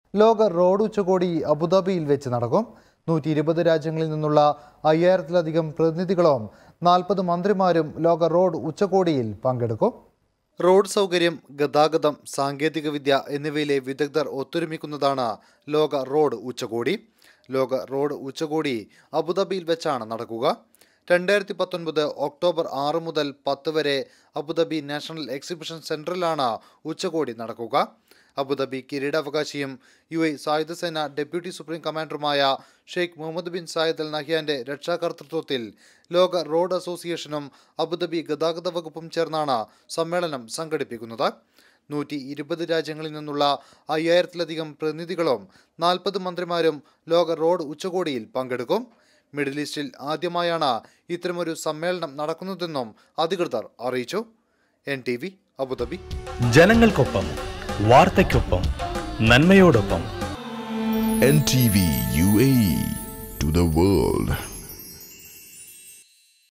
ലോക റോഡ് ഉച്ചകോടി അബുദാബിയിൽ വെച്ച് നടക്കും നൂറ്റി ഇരുപത് രാജ്യങ്ങളിൽ നിന്നുള്ള അയ്യായിരത്തിലധികം പ്രതിനിധികളും നാൽപ്പത് മന്ത്രിമാരും ലോക റോഡ് ഉച്ചകോടിയിൽ പങ്കെടുക്കും റോഡ് സൗകര്യം ഗതാഗതം സാങ്കേതികവിദ്യ എന്നിവയിലെ വിദഗ്ധർ ഒത്തൊരുമിക്കുന്നതാണ് ലോക റോഡ് ഉച്ചകോടി ലോക റോഡ് ഉച്ചകോടി അബുദാബിയിൽ വെച്ചാണ് നടക്കുക രണ്ടായിരത്തി പത്തൊൻപത് ഒക്ടോബർ ആറ് മുതൽ പത്ത് വരെ അബുദാബി നാഷണൽ എക്സിബിഷൻ സെൻറ്ററിലാണ് ഉച്ചകോടി നടക്കുക അബുദാബി കിരീടാവകാശിയും യു എ സായുധ സേന ഡെപ്യൂട്ടി സുപ്രീം കമാൻഡറുമായ Sheikh Mohammed bin Zayed al നഹിയാന്റെ രക്ഷാകർതൃത്വത്തിൽ ലോക റോഡ് അസോസിയേഷനും അബുദാബി ഗതാഗത വകുപ്പും ചേർന്നാണ് സമ്മേളനം സംഘടിപ്പിക്കുന്നത് നൂറ്റി ഇരുപത് രാജ്യങ്ങളിൽ നിന്നുള്ള അയ്യായിരത്തിലധികം പ്രതിനിധികളും നാൽപ്പത് മന്ത്രിമാരും ലോക റോഡ് ഉച്ചകോടിയിൽ പങ്കെടുക്കും മിഡിൽ ഈസ്റ്റിൽ ആദ്യമായാണ് ഇത്തരമൊരു സമ്മേളനം നടക്കുന്നതെന്നും അധികൃതർ അറിയിച്ചു എൻ ടി വി അബുദാബി ജനങ്ങൾക്കൊപ്പം വാർത്തയ്ക്കൊപ്പം നന്മയോടൊപ്പം NTV UAE to the world.